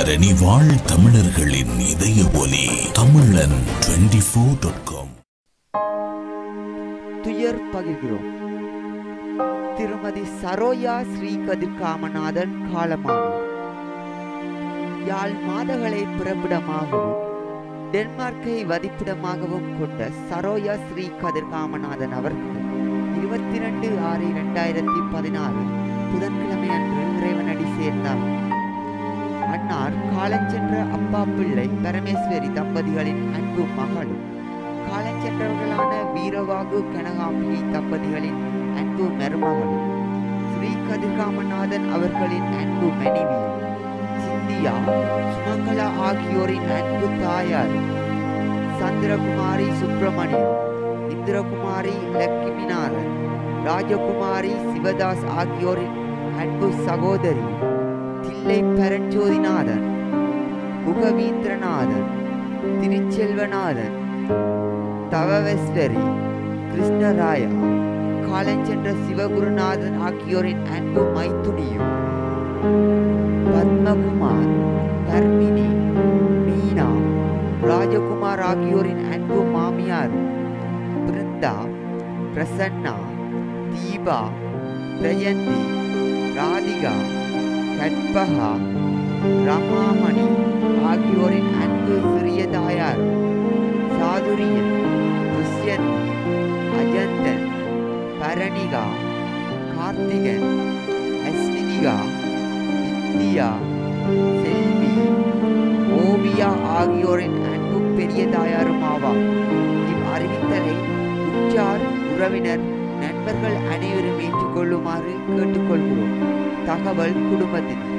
தரணி வாழ் தமிழர்களின் இதய ஒலி தமிழன் டுவெண்டி ஃபோர் டாட் காம் துயர் பகிர்கிறோம் திருமதி சரோயா ஸ்ரீ கதிர்காமநாதன் காலமானார் யாழ் மாதகளை பிறப்பிடமாகவும் டென்மார்க்கை வதிப்பிடமாகவும் கொண்ட சரோயா ஸ்ரீ கதிர்காமநாதன் அவர்கள் இருபத்தி ரெண்டு ஆறு இரண்டாயிரத்தி பதினாறு புதன்கிழமை அன்று இறைவனடி சேர்ந்தார் அன்னார் காலஞ்சென்ற அப்பா பிள்ளை பரமேஸ்வரி தம்பதிகளின் அன்பு மகளும் காலஞ்சென்றவர்களான வீரவாகு கனகாம்பிகை தம்பதிகளின் அன்பு மருமகளும் ஸ்ரீ கதிர்காமநாதன் அவர்களின் அன்பு மனைவியும் சிந்தியா சுமங்கலா ஆகியோரின் அன்பு தாயார் சந்திரகுமாரி சுப்பிரமணியம் இந்திரகுமாரி லட்சுமிநாதன் ராஜகுமாரி சிவதாஸ் ஆகியோரின் அன்பு சகோதரி தில்லை பரஞ்சோதிநாதன் குகவீந்திரநாதன் திருச்செல்வநாதன் தவவெஸ்வரி கிருஷ்ணராயா காலஞ்சென்ற சிவகுருநாதன் ஆகியோரின் அன்பு மைத்துனியும் பத்மகுமார் தர்மினி மீனா ராஜகுமார் ஆகியோரின் அன்பு மாமியார் பிருந்தா பிரசன்னா தீபா பிரயந்தி ராதிகா கற்பகா ரமாமணி ஆகியோரின் அன்பு சிறிய தாயார் சாதுரியன் துஷ்யந்தி அஜந்தன் பரணிகா கார்த்திகன் அஸ்வினிகா வித்யா செல்வி ஓவியா ஆகியோரின் அன்பு பெரிய தாயாரும் ஆவார் இவ் அறிவித்தலை உற்றார் உறவினர் நண்பர்கள் அனைவரும் ஏற்றுக்கொள்ளுமாறு கேட்டுக்கொள்கிறோம் தகவல் குடும்பத்தினர்